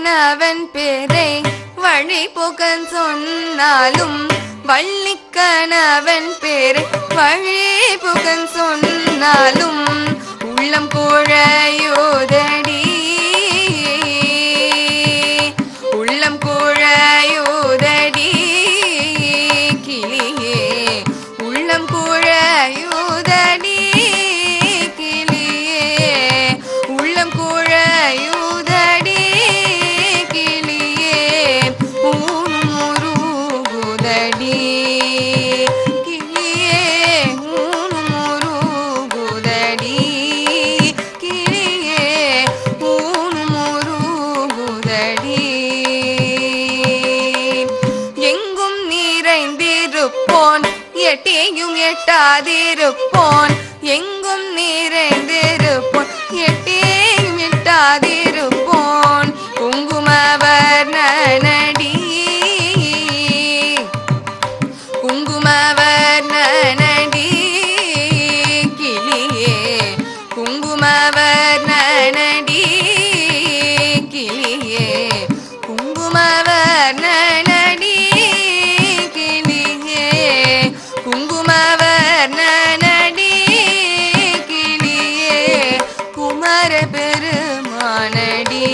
வள்ளிக்கணவன் பேரை வழி புகன் சொன்னாலும் வள்ளிக்கணவன் பேரை வழி புகன் சொன்னாலும் உள்ளம் குழையோதடி உள்ளம் குழையோதடி கிளியே உள்ளம் குழையோதடி கிளியே உள்ளம் குழையுதடி கிளியே ஊனுமுருகுதடி கிளியே ஊனுமுருகுதடி கிளியே ஊனுமுருகுதடி எங்கும் நிறைந்திருப்போன் எட்டியும் எட்டாதிருப்போன் எங்கும் நிறைந்திருப்போன் எட்டியும் எட்டாதிருப்போன் குங்குமவர் நனடி குங்குமவர் நனடி கிளியே குங்குமவர் நனடி கிளியே குங்குமவர் நனடி கிளியே குங்குமவர் நனடி கிளியே குமர பெருமானடி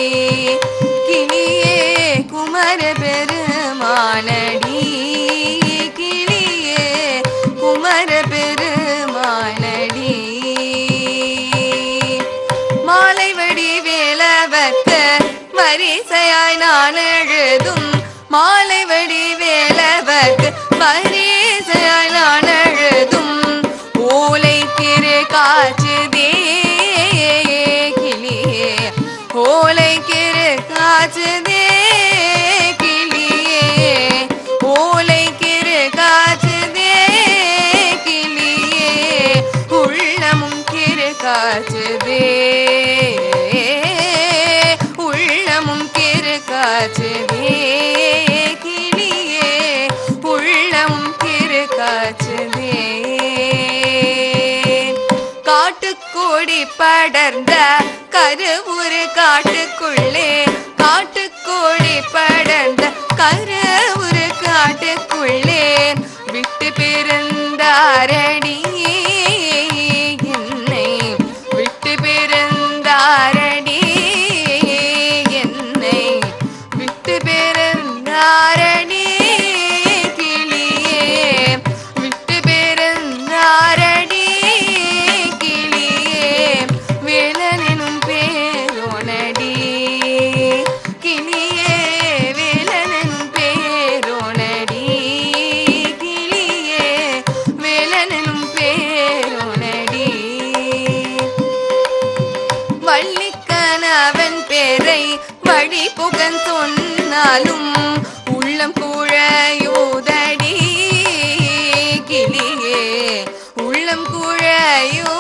கிளியே குமர பெருமானடி கிளியே குமர பெருமானடி மாலை வடி வேலவர்க்கு மரிசையாய் நான் எழுதும் மாலை வடி வேலவர்க்கு மரிசையாய் நான் எழுதும் ஓலை கிரு காச்சுதே கிளியே ஓலை கிரு காச்சுதே கிளியே ஓலை கிரு காச்சுதே கிளியே உள்ளமும் கிரு காச்சுதே உள்ளமும் கிரு காச்சுதே கிளியே உள்ளமும் கிரு காச்சுதே காட்டுக்கோடி படர்ந்த கருவுரு காட்டுக்குள்ளே காட்டுக்கோடி படர்ந்த கருவுரு காட்டுக்குள்ளே விட்டு பிறந்தாரடி என்னை விட்டு பிறந்தாரடி என்னை விட்டு பிறந்தாரடி கிளியே விட்டு பிறந்தாரடி கிளியே வேலனும் பேரோனடி கிளியே வேலனும் பேரோனடி கிளியே வேலனும் பேரோனடி வள்ளிக்கணவன் பேரை வழி புகன் சொன்னாலும் உள்ளம் குழையோதடி கிளியே உள்ளம் குழையோ